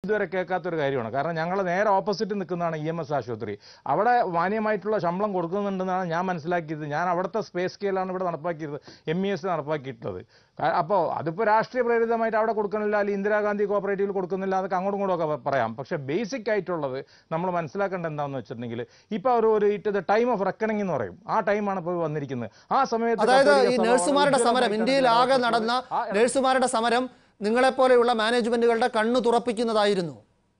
ഇതുവരെ കേൾക്കാത്തൊരു കാര്യമാണ് കാരണം ഞങ്ങൾ നേരെ ഓപ്പോസിറ്റ് നിൽക്കുന്നതാണ് ഇ എം എസ് ആശുപത്രി അവിടെ മാന്യമായിട്ടുള്ള ശമ്പളം കൊടുക്കുന്നുണ്ടെന്നാണ് ഞാൻ മനസ്സിലാക്കിയത് ഞാൻ അവിടുത്തെ സ്പേസ് സ്കെയിലാണ് ഇവിടെ നടപ്പാക്കിയത് എം ഇ എസ് നടപ്പാക്കിയിട്ടുള്ളത് അപ്പോൾ അതിപ്പോൾ രാഷ്ട്രീയ പ്രേരിതമായിട്ട് അവിടെ കൊടുക്കുന്നില്ല അല്ലെങ്കിൽ ഇന്ദിരാഗാന്ധി കോപ്പറേറ്റീവിൽ കൊടുക്കുന്നില്ല അതൊക്കെ അങ്ങോട്ടും ഇങ്ങോട്ടും ഒക്കെ പറയാം പക്ഷേ ബേസിക് ആയിട്ടുള്ളത് നമ്മൾ മനസ്സിലാക്കേണ്ടത് എന്താണെന്ന് വെച്ചിട്ടുണ്ടെങ്കിൽ ഇപ്പോൾ ഒരു ഒരു ഇറ്റ് ടൈം ഓഫ് റെക്കണിംഗ് എന്ന് പറയും ആ ടൈമാണ് ഇപ്പോൾ വന്നിരിക്കുന്നത് ആ സമയത്ത് അതായത് കത്തോലിക്ക ഈ സഭ നഴ്സുമാരുടെ സമരം ഉജ്ജ്വലമായിട്ടാണ് ഇന്ത്യയിൽ ആകെ നടന്ന ആ നഴ്സുമാരുടെ സമരം നിങ്ങളെപ്പോലെയുള്ള മാനേജ്മെന്റുകളുടെ കണ്ണു തുറപ്പിക്കുന്നതായിരുന്നു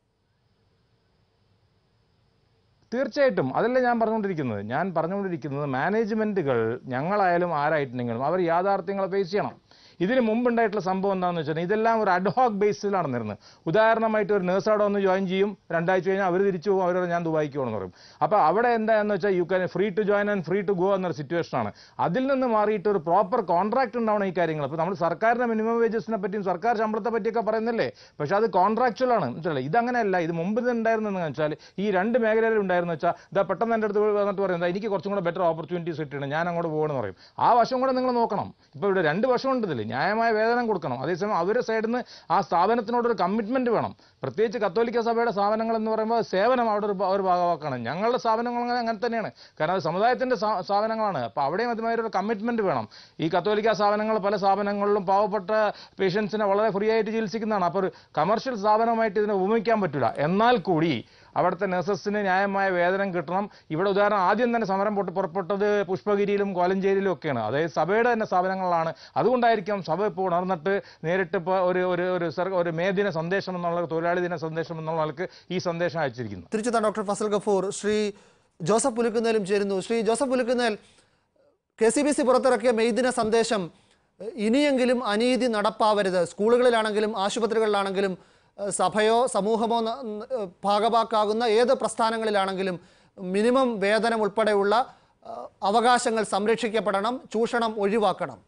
തീർച്ചയായിട്ടും അതല്ലേ ഞാൻ പറഞ്ഞുകൊണ്ടിരിക്കുന്നത് ഞാൻ പറഞ്ഞുകൊണ്ടിരിക്കുന്നത് മാനേജ്മെന്റുകൾ ഞങ്ങളായാലും ആരായിട്ടുണ്ടെങ്കിലും അവർ യാഥാർത്ഥ്യങ്ങളെ ഫേസ് ചെയ്യണം ഇതിന് മുമ്പുണ്ടായിട്ടുള്ള സംഭവം എന്താണെന്ന് വെച്ചാൽ ഇതെല്ലാം ഒരു അഡ്ഹോക്ക് ബേസിൽ നടന്നിരുന്നത് ഉദാഹരണമായിട്ട് ഒരു നേഴ്സ് അവിടെ ഒന്ന് ജോയിൻ ചെയ്യും രണ്ടാഴ്ച കഴിഞ്ഞാൽ അവർ തിരിച്ചു പോകും അവർ ഞാൻ ദുബായിക്ക് പോകണമെന്ന് പറയും അപ്പോൾ അവിടെ എന്താണെന്ന് വെച്ചാൽ you can free to join and free to go എന്നൊരു സിറ്റുവേഷനാണ് അതിൽ നിന്ന് മാറിയിട്ട് ഒരു പ്രോപ്പർ കോൺട്രാക്ട് ഉണ്ടാവണം ഈ കാര്യങ്ങൾ അപ്പോൾ നമ്മൾ സർക്കാരിന്റെ മിനിമം വേജസിനെ പറ്റിയും സർക്കാർ ശമ്പളത്തെ പറ്റിയൊക്കെ പറയുന്നില്ലേ പക്ഷെ അത് കോൺട്രാക്ച്വൽ ആണ് മനസ്സിലായി ഇതങ്ങനെയല്ല ഇത് മുമ്പ് ഉണ്ടായിരുന്നെന്ന് വെച്ചാൽ ഈ രണ്ട് മേഖലയിൽ ഉണ്ടായിരുന്നു വെച്ചാൽ ഇതാ പെട്ടെന്ന് എൻ്റെ അടുത്ത് വന്നിട്ട് പറയുന്നത് എനിക്ക് കുറച്ചും കൂടെ ബെറ്റർ ഓപ്പർച്യൂണിറ്റീസ് കിട്ടിയാണ് ഞാൻ അങ്ങോട്ട് പോകണമെന്ന് പറയും ആ വശം കൂടെ നിങ്ങൾ നോക്കണം ഇപ്പോൾ ഇവിടെ രണ്ട് വശമുണ്ട് ഇതിൽ ന്യായമായ വേതനം കൊടുക്കണം അതേസമയം അവരുടെ സൈഡിൽ നിന്ന് ആ സ്ഥാപനത്തിനോടൊരു കമ്മിറ്റ്മെന്റ് വേണം പ്രത്യേകിച്ച് കത്തോലിക്ക സഭയുടെ സ്ഥാപനങ്ങൾ എന്ന് പറയുമ്പോൾ സേവനം അവിടെ ഒരു ഒരു ഭാഗമാക്കാണ് ഞങ്ങളുടെ സ്ഥാപനങ്ങൾ അങ്ങനെ അങ്ങനെ തന്നെയാണ് കാരണം അത് സമുദായത്തിന്റെ സ്ഥാ- സ്ഥാപനങ്ങളാണ് അപ്പോൾ അവിടെയും അതുമാതിരി ഒരു കമ്മിറ്റ്മെന്റ് വേണം ഈ കത്തോലിക്ക സ്ഥാപനങ്ങൾ പല സ്ഥാപനങ്ങളിലും പാവപ്പെട്ട പേഷ്യൻസിനെ വളരെ ഫ്രീ ആയിട്ട് ചികിത്സിക്കുന്നതാണ് അപ്പോൾ ഒരു കമർഷ്യൽ സ്ഥാപനമായിട്ട് ഇതിനെ ഉപമിക്കാൻ പറ്റില്ല എന്നാൽ കൂടി അവിടുത്തെ നഴ്സസിന് ന്യായമായ വേതനം കിട്ടണം ഇവിടെ ഉദാഹരണം ആദ്യം തന്നെ സമരം പൊട്ടി പുറപ്പെട്ടത് പുഷ്പഗിരിയിലും കോലഞ്ചേരിയിലും ഒക്കെയാണ് അതായത് സഭയുടെ തന്നെ സ്ഥാപനങ്ങളാണ് അതുകൊണ്ടായിരിക്കും സഭ ഇപ്പോൾ ഉണർന്നിട്ട് നേരിട്ട് ഇപ്പോൾ ഒരു ഒരു ഒരു സർ- ഒരു മേ ദിന സന്ദേശം എന്നുള്ള തൊഴിലാളി ദിന സന്ദേശം എന്നുള്ള ആൾക്ക് ഈ സന്ദേശം അയച്ചിരിക്കുന്നത് തിരിച്ചെത്താൻ ഡോക്ടർ ഫസൽ ഗഫൂർ ശ്രീ ജോസഫ് പുലുക്കുന്നേലും ചേരുന്നു Shri Joseph Pulikkunnel K C B C പുറത്തിറക്കിയ മെയ്ദിന സന്ദേശം എഹ്, ഇനിയെങ്കിലും അനീതി നടപ്പാവരുത് സ്കൂളുകളിലാണെങ്കിലും ആശുപത്രികളിലാണെങ്കിലും എഹ്, സഭയോ സമൂഹമോ ന- ന- എഹ്, ഭാഗവാക്കാകുന്ന ഏത് പ്രസ്ഥാനങ്ങളിലാണെങ്കിലും മിനിമം വേതനം ഉൾപ്പെടെയുള്ള എഹ്, അവകാശങ്ങൾ സംരക്ഷിക്കപ്പെടണം ചൂഷണം ഒഴിവാക്കണം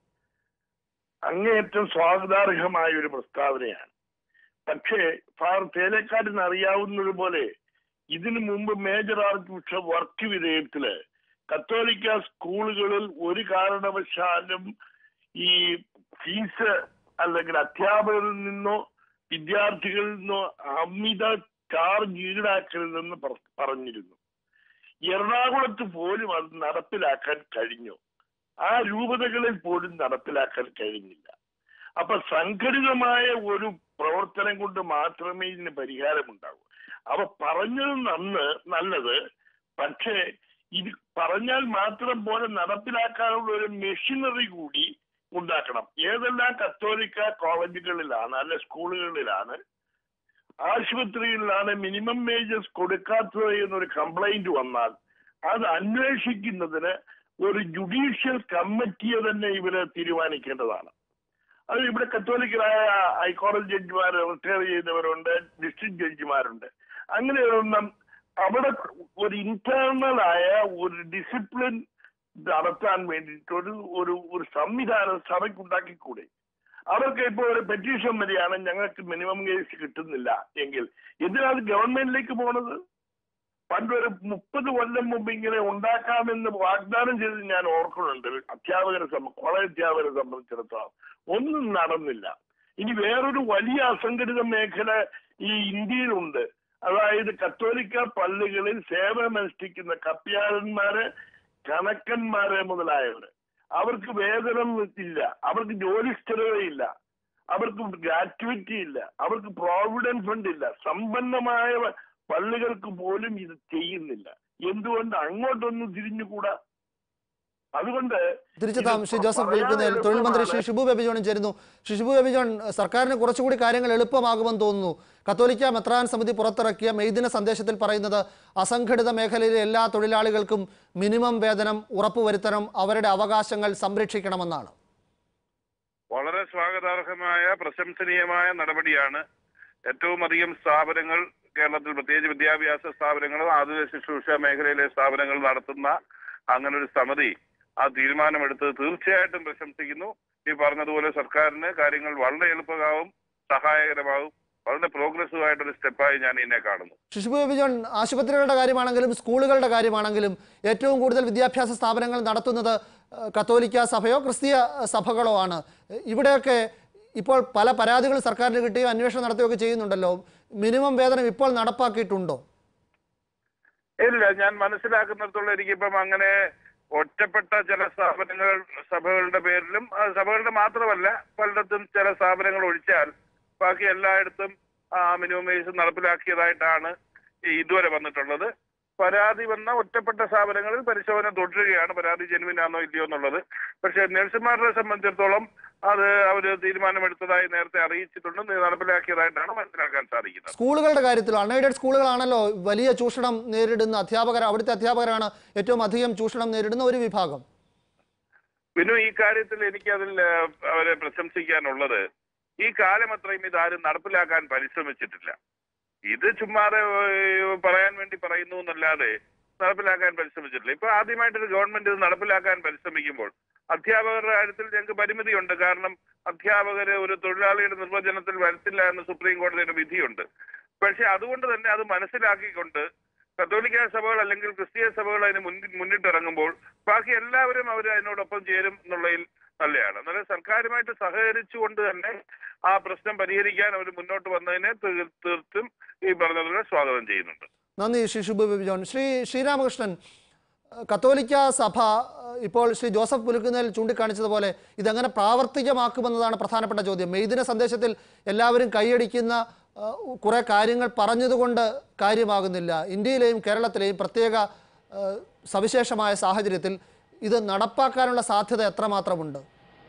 അങ്ങേയറ്റം സ്വാഗതാർഹമായ ഒരു പ്രസ്താവനയാണ് പക്ഷേ ഫാർ തേലേക്കാടിന് അറിയാവുന്നത് പോലെ ഇതിനു മുമ്പ് major archbishop Varkey Vithayathil കത്തോലിക്ക സ്കൂളുകളിൽ ഒരു കാരണവശാലും ഈ ഫീസ് അല്ലെങ്കിൽ അധ്യാപകരിൽ നിന്നോ വിദ്യാർത്ഥികളിൽ നിന്നോ അമിത ചാർജ് ഈടാക്കരുതെന്ന് പറ- പറഞ്ഞിരുന്നു എറണാകുളത്ത് പോലും അത് നടപ്പിലാക്കാൻ കഴിഞ്ഞു ആ രൂപതകളിൽ പോലും നടപ്പിലാക്കാൻ കഴിഞ്ഞില്ല അപ്പൊ സംഘടിതമായ ഒരു പ്രവർത്തനം കൊണ്ട് മാത്രമേ ഇതിന് പരിഹാരമുണ്ടാകൂ അവ പറഞ്ഞത് നന്ന് നല്ലത് പക്ഷേ ഇത് പറഞ്ഞാൽ മാത്രം പോലെ നടപ്പിലാക്കാനുള്ള ഒരു മെഷീനറി കൂടി ഉണ്ടാക്കണം ഏതെല്ലാം കത്തോലിക്ക കോളേജുകളിലാണ് അല്ലെ സ്കൂളുകളിലാണ് ആശുപത്രികളിലാണ് മിനിമം വേജസ് കൊടുക്കാത്തത് എന്നൊരു കംപ്ലൈന്റ് വന്നാൽ അത് അന്വേഷിക്കുന്നതിന് ഒരു ജുഡീഷ്യൽ കമ്മിറ്റിയെ തന്നെ ഇവര് തീരുമാനിക്കേണ്ടതാണ് അത് ഇവിടെ കത്തോലിക്കലായ ഹൈക്കോടതി ജഡ്ജിമാർ റിട്ടയർ ചെയ്തവരുണ്ട് ഡിസ്ട്രിക്ട് ജഡ്ജിമാരുണ്ട് അങ്ങനെയൊന്നും അവിടെ ഒരു ഇന്റേണൽ ആയ ഒരു ഡിസിപ്ലിൻ നടത്താൻ വേണ്ടിയിട്ട് ഒരു ഒരു ഒരു സംവിധാനം സഭയ്ക്ക് ഉണ്ടാക്കിക്കൂടെ അവർക്ക് ഇപ്പോൾ ഒരു പെറ്റീഷൻ വരികയാണ് ഞങ്ങൾക്ക് മിനിമം കേസ് കിട്ടുന്നില്ല എങ്കിൽ എന്തിനാണ് ഗവൺമെന്റിലേക്ക് പോണത് പണ്ടൊരു മുപ്പത് കൊല്ലം മുമ്പ് ഇങ്ങനെ ഉണ്ടാക്കാമെന്ന് വാഗ്ദാനം ചെയ്ത് ഞാൻ ഓർക്കുന്നുണ്ട് അധ്യാപകരെ സംബ- കോളേജ് അധ്യാപകരെ സംബന്ധിച്ചിടത്തോളം ഒന്നും നടന്നില്ല ഇനി വേറൊരു വലിയ അസംഘടിത മേഖല ഈ ഇന്ത്യയിലുണ്ട് അതായത് കത്തോലിക്ക പള്ളികളിൽ സേവനമനുഷ്ഠിക്കുന്ന കപ്യാരന്മാര് കണക്കന്മാര് മുതലായവര് അവർക്ക് വേതനം ഇല്ല അവർക്ക് ജോലി സ്ഥിരതയില്ല അവർക്ക് ഗ്രാറ്റുവിറ്റി ഇല്ല അവർക്ക് പ്രോവിഡന്റ് ഫണ്ട് ഇല്ല സമ്പന്നമായ പള്ളികൾക്ക് പോലും ഇത് ചെയ്യുന്നില്ല എന്തുകൊണ്ട് അങ്ങോട്ടൊന്നും തിരിഞ്ഞുകൂടാ അതുകൊണ്ട് തിരിച്ചെത്താം ഇത് ശ്രീ ജോസഫ് പറയാൻ വിൽക്കുന്നേൽ തൊഴിൽ മന്ത്രി ശ്രീ എളുപ്പമാണ്. ഷിബു ബേബി ജോണും ചേരുന്നു ശ്രീ ഷിബു ബേബി ജോൺ സർക്കാരിന് കുറച്ചുകൂടി കാര്യങ്ങൾ എളുപ്പമാകുമെന്ന് തോന്നുന്നു കത്തോലിക്ക മെത്രാൻ സമിതി പുറത്തിറക്കിയ മെയ്ദിന സന്ദേശത്തിൽ പറയുന്നത് അസംഘടിത മേഖലയിലെ എല്ലാ തൊഴിലാളികൾക്കും മിനിമം വേതനം ഉറപ്പുവരുത്തണം അവരുടെ അവകാശങ്ങൾ സംരക്ഷിക്കണമെന്നാണ് വളരെ സ്വാഗതാർഹമായ പ്രശംസനീയമായ നടപടിയാണ് ഏറ്റവും അധികം സ്ഥാപനങ്ങൾ കേരളത്തിൽ പ്രത്യേകിച്ച് വിദ്യാഭ്യാസ സ്ഥാപനങ്ങൾ ആതുര ശുശ്രൂഷ മേഖലയിലെ സ്ഥാപനങ്ങൾ നടത്തുന്ന അങ്ങനെ ഒരു സമിതി ആ തീരുമാനമെടുത്തത് തീർച്ചയായിട്ടും പ്രശംസിക്കുന്നു ഈ പറഞ്ഞതുപോലെ സർക്കാരിന് കാര്യങ്ങൾ വളരെ എളുപ്പമാവും സഹായകരമാവും വളരെ പ്രോഗ്രസീവ് ആയിട്ടൊരു സ്റ്റെപ്പായി ഞാൻ ഇതിനെ കാണുന്നു ഷിബു ബേബി ജോൺ ആശുപത്രികളുടെ കാര്യമാണെങ്കിലും സ്കൂളുകളുടെ കാര്യമാണെങ്കിലും ഏറ്റവും കൂടുതൽ വിദ്യാഭ്യാസ സ്ഥാപനങ്ങൾ നടത്തുന്നത് ഏഹ്, കത്തോലിക്ക സഭയോ ക്രിസ്തീയ സഭകളോ ആണ് ഇവിടെയൊക്കെ ഇപ്പോൾ പല പരാതികളും സർക്കാരിന് കിട്ടുകയും അന്വേഷണം നടത്തുകയൊക്കെ ചെയ്യുന്നുണ്ടല്ലോ മിനിമം വേതനം ഇപ്പോൾ നടപ്പാക്കിയിട്ടുണ്ടോ ഇല്ല ഞാൻ മനസ്സിലാക്കുന്നിടത്തോളം എനിക്കിപ്പം അങ്ങനെ ഒറ്റപ്പെട്ട ചില സ്ഥാപനങ്ങൾ സഭകളുടെ പേരിലും ആ, സഭകളുടെ മാത്രമല്ല പലയിടത്തും ചില സ്ഥാപനങ്ങൾ ഒഴിച്ചാൽ ബാക്കി എല്ലായിടത്തും ആ മിനിമം വേജ് നടപ്പിലാക്കിയതായിട്ടാണ് ഈ ഇതുവരെ വന്നിട്ടുള്ളത് പരാതി വന്ന ഒറ്റപ്പെട്ട സ്ഥാപനങ്ങളിൽ പരിശോധന തുടരുകയാണ് പരാതി ജെനുവിനാണോ ഇല്ലയോ എന്നുള്ളത് പക്ഷേ നഴ്സുമാരെ സംബന്ധിച്ചിടത്തോളം അത് അവർ തീരുമാനമെടുത്തതായി നേരത്തെ അറിയിച്ചിട്ടുണ്ട് ഇത് നടപ്പിലാക്കിയതായിട്ടാണ് മനസ്സിലാക്കാൻ സാധിക്കുന്നത് സ്കൂളുകളുടെ കാര്യത്തിൽ അൺഎയ്ഡഡ് സ്കൂളുകളാണല്ലോ വലിയ ചൂഷണം നേരിടുന്ന അധ്യാപകർ അവിടുത്തെ അധ്യാപകരാണ് ഏറ്റവും അധികം ചൂഷണം നേരിടുന്ന ഒരു വിഭാഗം പിന്നെ ഈ കാര്യത്തിൽ എനിക്ക് അതിൽ ഏഹ്, അവരെ പ്രശംസിക്കാനുള്ളത് ഈ കാലം അത്രയും ഇതാരും നടപ്പിലാക്കാൻ പരിശ്രമിച്ചിട്ടില്ല ഇത് ചുമ്മാതെ ഏഹ്, പറയാൻ വേണ്ടി പറയുന്നു എന്നല്ലാതെ നടപ്പിലാക്കാൻ പരിശ്രമിച്ചിട്ടില്ല ഇപ്പൊ ആദ്യമായിട്ടൊരു ഗവൺമെന്റ് ഇത് നടപ്പിലാക്കാൻ പരിശ്രമിക്കുമ്പോൾ അധ്യാപകരുടെ കാര്യത്തിൽ ഞങ്ങൾക്ക് പരിമിതിയുണ്ട് കാരണം അധ്യാപകര് ഒരു തൊഴിലാളിയുടെ നിർവചനത്തിൽ വരുത്തില്ല എന്ന് സുപ്രീം കോടതിയുടെ വിധിയുണ്ട് പക്ഷെ അതുകൊണ്ട് തന്നെ അത് മനസ്സിലാക്കിക്കൊണ്ട് കത്തോലിക്ക സഭകൾ അല്ലെങ്കിൽ ക്രിസ്തീയ സഭകൾ അതിന് മുന്നിൽ മുന്നിട്ടിറങ്ങുമ്പോൾ ബാക്കി എല്ലാവരും അവർ അതിനോടൊപ്പം ചേരും എന്നുള്ളതിൽ നല്ലതാണ് എന്നാലും സർക്കാരുമായിട്ട് സഹകരിച്ചുകൊണ്ട് തന്നെ ആ പ്രശ്നം പരിഹരിക്കാൻ അവർ മുന്നോട്ട് വന്നതിനെ തീർ- തീർത്തും ഈ പറഞ്ഞതുപോലെ സ്വാഗതം ചെയ്യുന്നുണ്ട് നന്ദി ശ്രീ ഷുബു ബേബി ജോൺ ശ്രീ ശ്രീരാമകൃഷ്ണൻ ഏഹ് കത്തോലിക്ക സഭ ഏഹ് ഇപ്പോൾ ശ്രീ ജോസഫ് പുലുക്കുന്നേൽ ചൂണ്ടിക്കാണിച്ചതുപോലെ ഇതെങ്ങനെ പ്രാവർത്തികമാക്കുമെന്നതാണ് പ്രധാനപ്പെട്ട ചോദ്യം മെയ്ദിന സന്ദേശത്തിൽ എല്ലാവരും കൈയടിക്കുന്ന ഏഹ് കുറേ കാര്യങ്ങൾ പറഞ്ഞതുകൊണ്ട് കാര്യമാകുന്നില്ല ഇന്ത്യയിലെയും കേരളത്തിലെയും പ്രത്യേക ഏഹ് സവിശേഷമായ സാഹചര്യത്തിൽ ഇത് നടപ്പാക്കാനുള്ള സാധ്യത എത്രമാത്രമുണ്ട്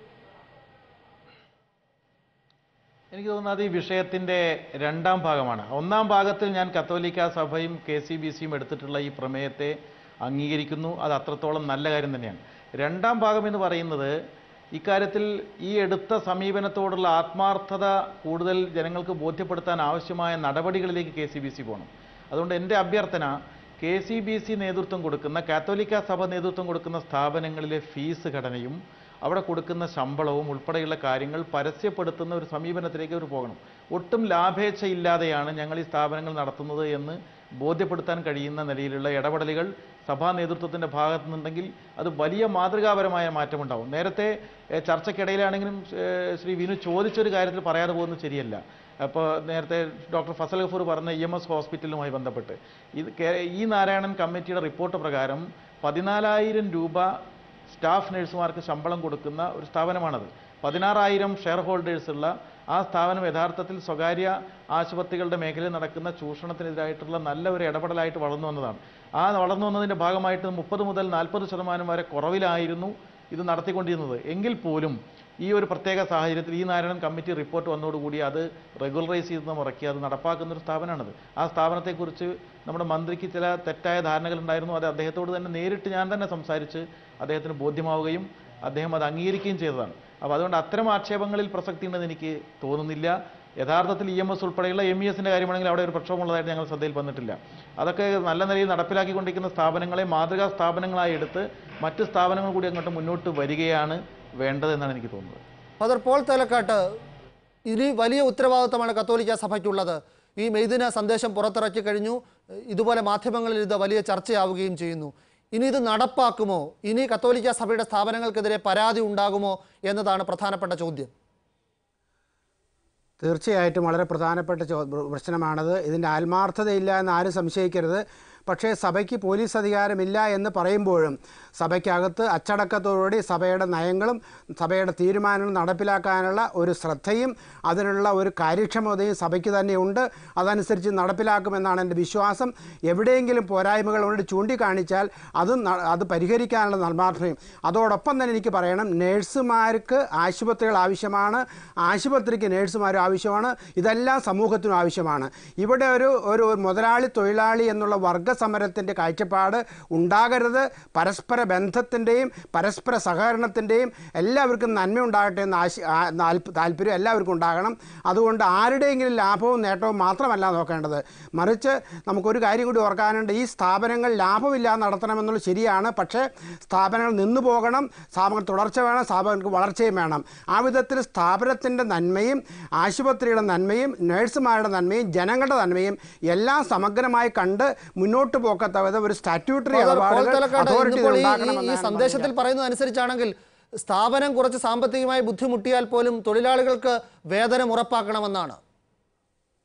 എനിക്ക് തോന്നുന്നത് അത് ഈ വിഷയത്തിൻ്റെ രണ്ടാം ഭാഗമാണ് ഒന്നാം ഭാഗത്തിൽ ഞാൻ കത്തോലിക്ക സഭയും കെ സി ബി സിയും എടുത്തിട്ടുള്ള ഈ പ്രമേയത്തെ അംഗീകരിക്കുന്നു അത് അത്രത്തോളം നല്ല കാര്യം തന്നെയാണ് രണ്ടാം ഭാഗം എന്ന് പറയുന്നത് ഇക്കാര്യത്തിൽ ഈ എടുത്ത സമീപനത്തോടുള്ള ആത്മാർത്ഥത കൂടുതൽ ജനങ്ങൾക്ക് ബോധ്യപ്പെടുത്താൻ ആവശ്യമായ നടപടികളിലേക്ക് കെ സി ബി സി പോകണം അതുകൊണ്ട് എൻ്റെ അഭ്യർത്ഥന കെ സി ബി സി നേതൃത്വം കൊടുക്കുന്ന കാത്തോലിക്ക സഭ നേതൃത്വം കൊടുക്കുന്ന സ്ഥാപനങ്ങളിലെ ഫീസ് ഘടനയും അവിടെ കൊടുക്കുന്ന ശമ്പളവും ഉൾപ്പെടെയുള്ള കാര്യങ്ങൾ പരസ്യപ്പെടുത്തുന്ന ഒരു സമീപനത്തിലേക്ക് അവർ പോകണം ഒട്ടും ലാഭേച്ഛയില്ലാതെയാണ് ഞങ്ങൾ ഈ സ്ഥാപനങ്ങൾ നടത്തുന്നത് എന്ന് ബോധ്യപ്പെടുത്താൻ കഴിയുന്ന നിലയിലുള്ള ഇടപെടലുകൾ സഭാ നേതൃത്വത്തിൻ്റെ ഭാഗത്തു നിന്നുണ്ടെങ്കിൽ അത് വലിയ മാതൃകാപരമായ മാറ്റമുണ്ടാവും നേരത്തെ ഏഹ്, ചർച്ചയ്ക്കിടയിലാണെങ്കിലും ഏഹ്, ശ്രീ വിനു ചോദിച്ചൊരു കാര്യത്തിൽ പറയാതെ പോകുന്നത് ശരിയല്ല അപ്പോൾ നേരത്തെ ഡോക്ടർ ഫസൽ ഗഫൂർ പറഞ്ഞ ഇ എം എസ് ഹോസ്പിറ്റലുമായി ബന്ധപ്പെട്ട് ഇത് കേ- ഈ നാരായണൻ കമ്മിറ്റിയുടെ റിപ്പോർട്ട് പ്രകാരം പതിനാലായിരം രൂപ സ്റ്റാഫ് നഴ്സുമാർക്ക് ശമ്പളം കൊടുക്കുന്ന ഒരു സ്ഥാപനമാണത് പതിനാറായിരം ഷെയർ ഹോൾഡേഴ്സ് ഉള്ള ആ സ്ഥാപനം യഥാർത്ഥത്തിൽ സ്വകാര്യ ആശുപത്രികളുടെ മേഖലയിൽ നടക്കുന്ന ചൂഷണത്തിനെതിരായിട്ടുള്ള നല്ല ഒരു ഇടപെടലായിട്ട് വളർന്നു വന്നതാണ് ആ വളർന്നു വന്നതിൻ്റെ ഭാഗമായിട്ട് മുപ്പത് മുതൽ നാൽപ്പത് ശതമാനം വരെ കുറവിലായിരുന്നു ഇത് നടത്തിക്കൊണ്ടിരുന്നത് എങ്കിൽ പോലും ഈ ഒരു പ്രത്യേക സാഹചര്യത്തിൽ ഈ നാരായണൻ കമ്മിറ്റി റിപ്പോർട്ട് വന്നതോടുകൂടി അത് റെഗുലറൈസ് ചെയ്യുന്ന മുറയ്ക്ക് അത് നടപ്പാക്കുന്ന ഒരു സ്ഥാപനമാണത് ആ സ്ഥാപനത്തെക്കുറിച്ച് നമ്മുടെ മന്ത്രിക്ക് ചില തെറ്റായ ധാരണകൾ ഉണ്ടായിരുന്നു അത് അദ്ദേഹത്തോട് തന്നെ നേരിട്ട് ഞാൻ തന്നെ സംസാരിച്ച് അദ്ദേഹത്തിന് ബോധ്യമാവുകയും അദ്ദേഹം അത് അംഗീകരിക്കുകയും ചെയ്തതാണ് അപ്പോൾ അതുകൊണ്ട് അത്തരം ആക്ഷേപങ്ങളിൽ പ്രസക്തി ഉണ്ടെന്ന് എനിക്ക് തോന്നുന്നില്ല യഥാർത്ഥത്തിൽ ഇ എം എസ് ഉൾപ്പെടെയുള്ള എം ഇ എസിൻ്റെ കാര്യമാണെങ്കിൽ അവിടെ ഒരു പ്രക്ഷോഭമുള്ളതായിട്ട് ഞങ്ങൾ ശ്രദ്ധയിൽ വന്നിട്ടില്ല അതൊക്കെ നല്ല നിലയിൽ നടപ്പിലാക്കിക്കൊണ്ടിരിക്കുന്ന സ്ഥാപനങ്ങളെ മാതൃകാ സ്ഥാപനങ്ങളായി എടുത്ത് മറ്റ് സ്ഥാപനങ്ങൾ കൂടി അങ്ങോട്ട് മുന്നോട്ട് വരികയാണ് വേണ്ടതെന്നാണ് എനിക്ക് തോന്നുന്നത് ഫാദർ പോൾ തേലക്കാട്ട് ഇനി വലിയ ഉത്തരവാദിത്തമാണ് കത്തോലിക്ക സഭയ്ക്കുള്ളത് ഈ മെയ്ദിന സന്ദേശം പുറത്തിറക്കി കഴിഞ്ഞു ഇതുപോലെ മാധ്യമങ്ങളിൽ ഇത് വലിയ ചർച്ചയാവുകയും ചെയ്യുന്നു ഇനി ഇത് നടപ്പാക്കുമോ ഇനി കത്തോലിക്ക സഭയുടെ സ്ഥാപനങ്ങൾക്കെതിരെ പരാതി ഉണ്ടാകുമോ എന്നതാണ് പ്രധാനപ്പെട്ട ചോദ്യം തീർച്ചയായിട്ടും വളരെ പ്രധാനപ്പെട്ട ചോ പ്രശ്നമാണത് ഇതിൻ്റെ ആത്മാർത്ഥതയില്ല എന്ന് ആരും സംശയിക്കരുത് പക്ഷേ സഭയ്ക്ക് പോലീസ് അധികാരമില്ല എന്ന് പറയുമ്പോഴും സഭയ്ക്കകത്ത് അച്ചടക്കത്തോടുകൂടി സഭയുടെ നയങ്ങളും സഭയുടെ തീരുമാനങ്ങളും നടപ്പിലാക്കാനുള്ള ഒരു ശ്രദ്ധയും അതിനുള്ള ഒരു കാര്യക്ഷമതയും സഭയ്ക്ക് തന്നെയുണ്ട് അതനുസരിച്ച് നടപ്പിലാക്കുമെന്നാണ് എൻ്റെ വിശ്വാസം എവിടെയെങ്കിലും പോരായ്മകൾ കൊണ്ട് ചൂണ്ടിക്കാണിച്ചാൽ അത് ന- അത് പരിഹരിക്കാനുള്ള നിർമ്മാർജ്ജനയും അതോടൊപ്പം തന്നെ എനിക്ക് പറയണം നേഴ്സുമാർക്ക് ആശുപത്രികൾ ആവശ്യമാണ് ആശുപത്രിക്ക് നേഴ്സുമാർ ആവശ്യമാണ് ഇതെല്ലാം സമൂഹത്തിനും ആവശ്യമാണ് ഇവിടെ ഒരു ഒരു മുതലാളി തൊഴിലാളി എന്നുള്ള വർഗസമരത്തിൻ്റെ കാഴ്ചപ്പാട് ഉണ്ടാകരുത് പരസ്പര ബന്ധത്തിൻ്റെയും പരസ്പര സഹകരണത്തിൻ്റെയും എല്ലാവർക്കും നന്മ ഉണ്ടാകട്ടെ എന്ന ആശ ആ- താല്പ- താല്പര്യം എല്ലാവർക്കും ഉണ്ടാകണം അതുകൊണ്ട് ആരുടെയെങ്കിലും ലാഭവും നേട്ടവും മാത്രമല്ല നോക്കേണ്ടത് മറിച്ച് നമുക്കൊരു കാര്യം കൂടി ഓർക്കാനുണ്ട് ഈ സ്ഥാപനങ്ങൾ ലാഭമില്ലാതെ നടത്തണമെന്നുള്ളത് ശരിയാണ് പക്ഷേ സ്ഥാപനങ്ങൾ നിന്നു പോകണം സ്ഥാപനങ്ങൾ തുടർച്ച വേണം സ്ഥാപനങ്ങൾക്ക് വളർച്ചയും വേണം ആ വിധത്തിൽ സ്ഥാപനത്തിൻ്റെ നന്മയും ആശുപത്രിയുടെ നന്മയും നഴ്സുമാരുടെ നന്മയും ജനങ്ങളുടെ നന്മയും എല്ലാം സമഗ്രമായി കണ്ട് മുന്നോട്ട് പോക്കത്ത വിധം ഒരു സ്റ്റാറ്റ്യൂട്ടറി ഫാദർ പോൾ ഇടപാടുകൾ തേലക്കാട്ട് അതോറിറ്റി ഇന്നിപ്പോൾ ഈ- ഈ- ഈ ഉണ്ടാക്കണമെന്നാണ് സന്ദേശത്തിൽ പറയുന്നത് അനുസരിച്ചാണെങ്കിൽ സ്ഥാപനം കുറച്ച് സാമ്പത്തികമായി ബുദ്ധിമുട്ടിയാൽ പോലും തൊഴിലാളികൾക്ക് വേതനം ഉറപ്പാക്കണമെന്നാണ്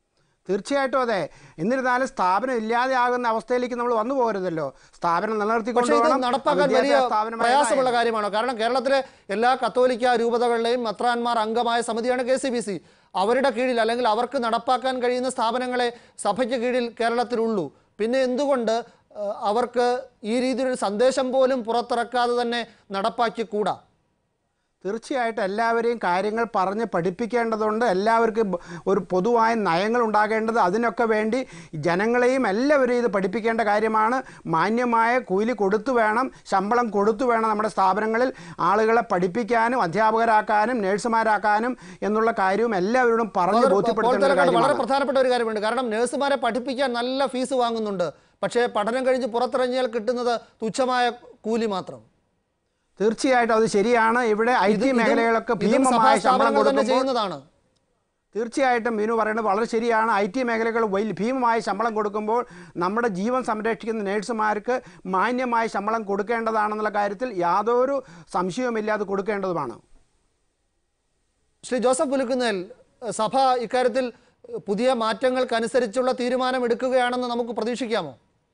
തീർച്ചയായിട്ടും അതെ എന്നിരുന്നാലും സ്ഥാപനം ഇല്ലാതെയാകുന്ന അവസ്ഥയിലേക്ക് നമ്മൾ വന്നു പോകരുതല്ലോ സ്ഥാപനം നിലനിർത്തിക്കൊണ്ട് പക്ഷേ ഇത് വേണം നടപ്പാക്കാൻ വലിയ വിദ്യാഭ്യാസ സ്ഥാപനമായി പ്രയാസമുള്ള ഇതായത്. കാര്യമാണോ കാരണം കേരളത്തിലെ എല്ലാ കത്തോലിക്ക രൂപതകളിലെയും മെത്രാന്മാർ അംഗമായ സമിതിയാണ് കെ സി ബി സി അവരുടെ കീഴിൽ അല്ലെങ്കിൽ അവർക്ക് നടപ്പാക്കാൻ കഴിയുന്ന സ്ഥാപനങ്ങളെ സഭയ്ക്ക് കീഴിൽ കേരളത്തിലുള്ളൂ പിന്നെ എന്തുകൊണ്ട് ഏഹ്, അവർക്ക് ഈ രീതിയിലൊരു സന്ദേശം പോലും പുറത്തിറക്കാതെ തന്നെ നടപ്പാക്കിക്കൂടാ തീർച്ചയായിട്ടും എല്ലാവരെയും കാര്യങ്ങൾ പറഞ്ഞ് പഠിപ്പിക്കേണ്ടതുണ്ട് എല്ലാവർക്കും ബ- ഒരു പൊതുവായ നയങ്ങൾ ഉണ്ടാകേണ്ടത് അതിനൊക്കെ വേണ്ടി ജനങ്ങളെയും എല്ലാവരെയും ഇത് പഠിപ്പിക്കേണ്ട കാര്യമാണ് മാന്യമായ കൂലി കൊടുത്തു വേണം ശമ്പളം കൊടുത്തു വേണം നമ്മുടെ സ്ഥാപനങ്ങളിൽ ആളുകളെ പഠിപ്പിക്കാനും അധ്യാപകരാക്കാനും നേഴ്സുമാരാക്കാനും എന്നുള്ള കാര്യവും എല്ലാവരോടും പറഞ്ഞ് വളരെ- പോൾ ബോധ്യപ്പെടുത്തേണ്ട ഒരു തലക്കാട് വളരെ കാര്യമാണ് പ്രധാനപ്പെട്ട ഒരു കാര്യമുണ്ട് കാരണം നഴ്സുമാരെ പഠിപ്പിക്കാൻ നല്ല ഫീസ് വാങ്ങുന്നുണ്ട് പക്ഷേ പഠനം കഴിഞ്ഞ് പുറത്തിറങ്ങിയാൽ കിട്ടുന്നത് തുച്ഛമായ കൂലി മാത്രം തീർച്ചയായിട്ടും അത് ശരിയാണ് ഇവിടെ ഐ ഇത് ടി ഇതും- മേഖലകളൊക്കെ ഇതും ഭീമമായ ശമ്പളം സഭാസ്ഥാപനങ്ങൾ തന്നെ കൊടുക്കുമ്പോൾ ചെയ്യുന്നതാണ് തീർച്ചയായിട്ടും മീനു പറയുന്നത് വളരെ ശരിയാണ് ഐ ടി മേഖലകൾ വലിയ ഭീമമായ ശമ്പളം കൊടുക്കുമ്പോൾ നമ്മുടെ ജീവൻ സംരക്ഷിക്കുന്ന നേഴ്സുമാർക്ക് മാന്യമായ ശമ്പളം കൊടുക്കേണ്ടതാണെന്നുള്ള കാര്യത്തിൽ യാതൊരു സംശയവുമില്ല അത് കൊടുക്കേണ്ടതുമാണ് ശ്രീ ജോസഫ് പുലുക്കുന്നേൽ സഭ ഇക്കാര്യത്തിൽ പുതിയ മാറ്റങ്ങൾക്കനുസരിച്ചുള്ള തീരുമാനം എടുക്കുകയാണെന്ന് നമുക്ക് പ്രതീക്ഷിക്കാമോ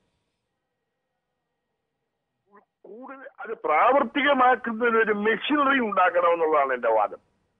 കൂടുതൽ അത് പ്രാവർത്തികമാക്കുന്നതിന് ഒരു മെഷീനറി ഉണ്ടാക്കണമെന്നുള്ളതാണ് എന്റെ വാദം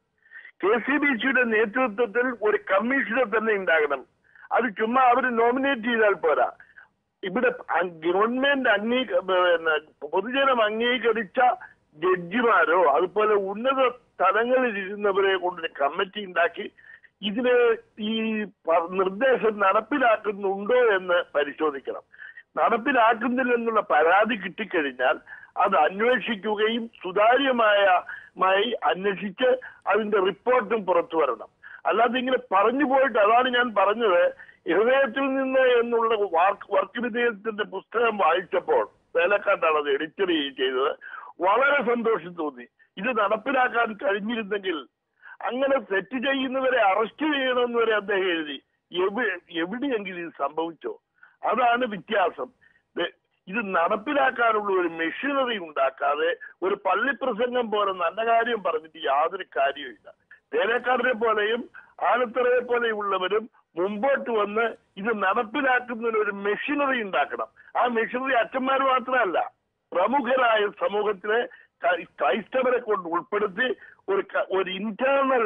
കെ സി ബി സിയുടെ നേതൃത്വത്തിൽ ഒരു കമ്മീഷനെ തന്നെ ഉണ്ടാകണം അത് ചുമ്മാ അവർ നോമിനേറ്റ് ചെയ്താൽ പോരാ ഇവിടെ അ- ഗവൺമെന്റ് അംഗീക പിന്നെ പൊതുജനം അംഗീകരിച്ച ജഡ്ജിമാരോ അതുപോലെ ഉന്നത തലങ്ങളിൽ ഇരുന്നവരെ കൊണ്ട് കമ്മിറ്റി ഉണ്ടാക്കി ഇതിന് ഈ പ- നിർദ്ദേശം നടപ്പിലാക്കുന്നുണ്ടോ എന്ന് പരിശോധിക്കണം നടപ്പിലാക്കുന്നില്ലെന്നുള്ള പരാതി കിട്ടിക്കഴിഞ്ഞാൽ അത് അന്വേഷിക്കുകയും സുതാര്യമായ മായി അന്വേഷിച്ച് അതിന്റെ റിപ്പോർട്ടും പുറത്തു വരണം അല്ലാതെ ഇങ്ങനെ പറഞ്ഞു പോയിട്ട് അതാണ് ഞാൻ പറഞ്ഞത് ഹൃദയത്തിൽ നിന്ന് എന്നുള്ള വാർക്ക് വർക്ക് വിധേയത്തിന്റെ പുസ്തകം വായിച്ചപ്പോൾ വേലക്കാട്ടാണ് അത് എഡിറ്റർ ചെയ്തത് വളരെ സന്തോഷം തോന്നി ഇത് നടപ്പിലാക്കാൻ കഴിഞ്ഞിരുന്നെങ്കിൽ അങ്ങനെ തെറ്റ് ചെയ്യുന്നവരെ അറസ്റ്റ് ചെയ്യണമെന്ന് വരെ അദ്ദേഹം എഴുതി എവി- എവിടെയെങ്കിലും ഇത് സംഭവിച്ചോ അതാണ് വ്യത്യാസം ദേ- ഇത് നടപ്പിലാക്കാനുള്ള ഒരു മെഷീനറി ഉണ്ടാക്കാതെ ഒരു പള്ളിപ്രസംഗം പോലെ നല്ല കാര്യം പറഞ്ഞിട്ട് യാതൊരു കാര്യമില്ല തേനക്കാരനെ പോലെയും ആലത്തറയെ പോലെയുള്ളവരും മുമ്പോട്ട് വന്ന് ഇത് നടപ്പിലാക്കുന്നതിന് ഒരു മെഷീനറി ഉണ്ടാക്കണം ആ മെഷീനറി അച്ഛന്മാർ മാത്രമല്ല പ്രമുഖരായ സമൂഹത്തിലെ ക്രൈ- ക്രൈസ്തവരെ കൊണ്ട് ഉൾപ്പെടുത്തി ഒരു ക- ഒരു ഇന്റേണൽ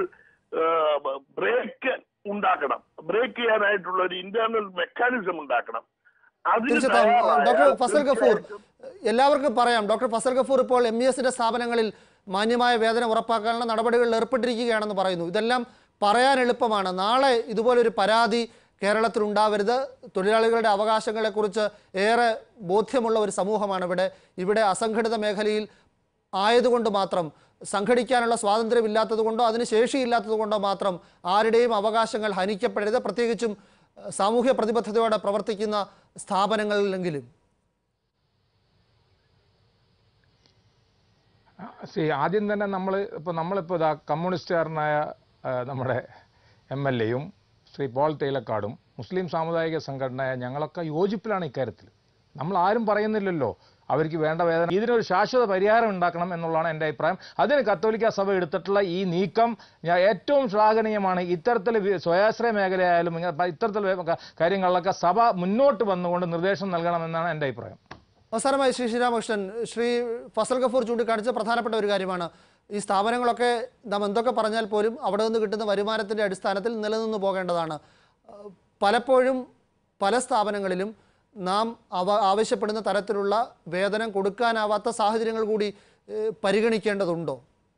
ബ്രേക്ക് ഉണ്ടാക്കണം ബ്രേക്ക് ചെയ്യാനായിട്ടുള്ള ഒരു ഇന്റേണൽ മെക്കാനിസം ഉണ്ടാക്കണം അതിന് തീർച്ചയായും തയ്യാറായാൽ ഡോക്ടർ ഫസൽ ഗഫൂർ തീർച്ചയായിട്ടും എല്ലാവർക്കും പറയാം ഡോക്ടർ ഫസൽ ഗഫൂർ ഇപ്പോൾ എം ഇ എസിന്റെ സ്ഥാപനങ്ങളിൽ മാന്യമായ വേതനം ഉറപ്പാക്കാനുള്ള നടപടികളിൽ ഏർപ്പെട്ടിരിക്കുകയാണെന്ന് പറയുന്നു ഇതെല്ലാം പറയാൻ എളുപ്പമാണ് നാളെ ഇതുപോലൊരു പരാതി കേരളത്തിൽ ഉണ്ടാവരുത് തൊഴിലാളികളുടെ അവകാശങ്ങളെക്കുറിച്ച് ഏറെ ബോധ്യമുള്ള ഒരു സമൂഹമാണ് ഇവിടെ ഇവിടെ അസംഘടിത മേഖലയിൽ ആയതുകൊണ്ട് മാത്രം സംഘടിക്കാനുള്ള സ്വാതന്ത്ര്യമില്ലാത്തത് കൊണ്ടോ അതിന് ശേഷിയില്ലാത്തത് കൊണ്ടോ മാത്രം ആരുടെയും അവകാശങ്ങൾ ഹനിക്കപ്പെടരുത് പ്രത്യേകിച്ചും ഏഹ്, സാമൂഹ്യ പ്രതിബദ്ധതയോടെ പ്രവർത്തിക്കുന്ന സ്ഥാപനങ്ങളിലെങ്കിലും സി ആദ്യം തന്നെ നമ്മൾ ഇപ്പോൾ നമ്മളിപ്പോൾ ഇതാ കമ്മ്യൂണിസ്റ്റുകാരനായ ആ, നമ്മുടെ എം എൽ എയും ശ്രീ പോൾ തേലക്കാടും മുസ്ലിം സാമുദായിക സംഘടനയായ ഞങ്ങളൊക്കെ യോജിപ്പിലാണ് ഇക്കാര്യത്തിൽ നമ്മൾ ആരും പറയുന്നില്ലല്ലോ അവർക്ക് വേണ്ട വേദന ഇതിനൊരു ശാശ്വത പരിഹാരം ഉണ്ടാക്കണം എന്നുള്ളതാണ് എൻ്റെ അഭിപ്രായം അതിന് കത്തോലിക്ക സഭ എടുത്തിട്ടുള്ള ഈ നീക്കം ഞാൻ ഏറ്റവും ശ്ലാഘനീയമാണ് ഇത്തരത്തിൽ വി- സ്വയാശ്രയ മേഖലയായാലും ഇങ്ങനെ ഇത്തരത്തിലുള്ള കാര്യങ്ങളിലൊക്കെ സഭ മുന്നോട്ട് വന്നുകൊണ്ട് നിർദ്ദേശം നൽകണമെന്നാണ് എൻ്റെ അഭിപ്രായം അവസാനമായി ശ്രീ ശ്രീരാമകൃഷ്ണൻ ശ്രീ ഫസൽ ഗഫൂർ ചൂണ്ടിക്കാണിച്ച പ്രധാനപ്പെട്ട ഒരു കാര്യമാണ് ഈ സ്ഥാപനങ്ങളൊക്കെ നാം എന്തൊക്കെ പറഞ്ഞാൽ പോലും അവിടെ നിന്ന് കിട്ടുന്ന വരുമാനത്തിൻ്റെ അടിസ്ഥാനത്തിൽ നിലനിന്ന് പോകേണ്ടതാണ് ഏഹ് പലപ്പോഴും പല സ്ഥാപനങ്ങളിലും നാം അവ ആവശ്യപ്പെടുന്ന തരത്തിലുള്ള വേതനം കൊടുക്കാനാവാത്ത സാഹചര്യങ്ങൾ കൂടി ഏഹ് പരിഗണിക്കേണ്ടതുണ്ടോ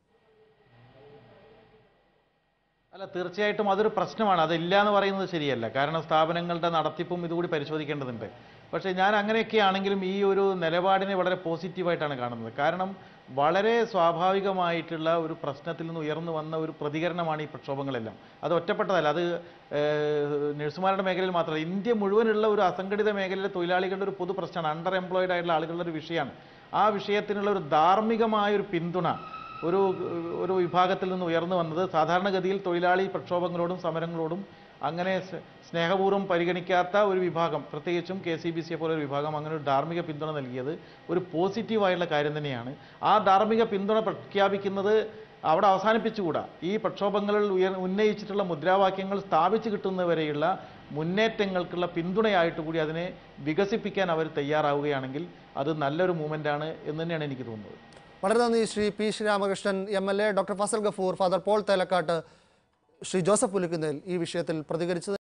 അല്ല തീർച്ചയായിട്ടും അതൊരു പ്രശ്നമാണ് അതില്ല എന്ന് പറയുന്നത് ശരിയല്ല കാരണം സ്ഥാപനങ്ങളുടെ നടത്തിപ്പും ഇതുകൂടി പരിശോധിക്കേണ്ടതുണ്ട് പക്ഷേ ഞാൻ അങ്ങനെയൊക്കെ ആണെങ്കിലും ഈ ഒരു നിലപാടിനെ വളരെ പോസിറ്റീവായിട്ടാണ് കാണുന്നത് കാരണം വളരെ സ്വാഭാവികമായിട്ടുള്ള ഒരു പ്രശ്നത്തിൽ നിന്ന് ഉയർന്നു വന്ന ഒരു പ്രതികരണമാണ് ഈ പ്രക്ഷോഭങ്ങളെല്ലാം അത് ഒറ്റപ്പെട്ടതല്ല അത് ഏഹ്, നഴ്സുമാരുടെ മേഖലയിൽ മാത്രമല്ല ഇന്ത്യ മുഴുവനുള്ള ഒരു അസംഘടിത മേഖലയിലെ തൊഴിലാളികളുടെ ഒരു പൊതു പ്രശ്നമാണ് അണ്ടർ എംപ്ലോയിഡ് ആയിട്ടുള്ള ആളുകളുടെ ഒരു വിഷയമാണ് ആ വിഷയത്തിനുള്ള ഒരു ധാർമ്മികമായ ഒരു പിന്തുണ ഒരു ഒരു വിഭാഗത്തിൽ നിന്ന് ഉയർന്നു വന്നത് സാധാരണഗതിയിൽ തൊഴിലാളി പ്രക്ഷോഭങ്ങളോടും സമരങ്ങളോടും അങ്ങനെ സ്- സ്നേഹപൂർവ്വം പരിഗണിക്കാത്ത ഒരു വിഭാഗം പ്രത്യേകിച്ചും കെ സി ബി സിയെ പോലെ ഒരു വിഭാഗം അങ്ങനെ ഒരു ധാർമ്മിക പിന്തുണ നൽകിയത് ഒരു പോസിറ്റീവായുള്ള കാര്യം തന്നെയാണ് ആ ധാർമ്മിക പിന്തുണ പ്രഖ്യാപിക്കുന്നത് അവിടെ അവസാനിപ്പിച്ചുകൂടാ ഈ പ്രക്ഷോഭങ്ങളിൽ ഉയർ ഉന്നയിച്ചിട്ടുള്ള മുദ്രാവാക്യങ്ങൾ സ്ഥാപിച്ചു കിട്ടുന്നവരെയുള്ള മുന്നേറ്റങ്ങൾക്കുള്ള പിന്തുണയായിട്ട് കൂടി അതിനെ വികസിപ്പിക്കാൻ അവർ തയ്യാറാവുകയാണെങ്കിൽ അത് നല്ലൊരു മൂവ്മെൻ്റാണ് എന്ന് തന്നെയാണ് എനിക്ക് തോന്നുന്നത് വളരെ നന്ദി Shri P Sreeramakrishnan M L A doctor Fazal Gafoor father Paul Thelakkattu Shri Joseph Pulikkunnel ഈ വിഷയത്തിൽ പ്രതികരിച്ചത്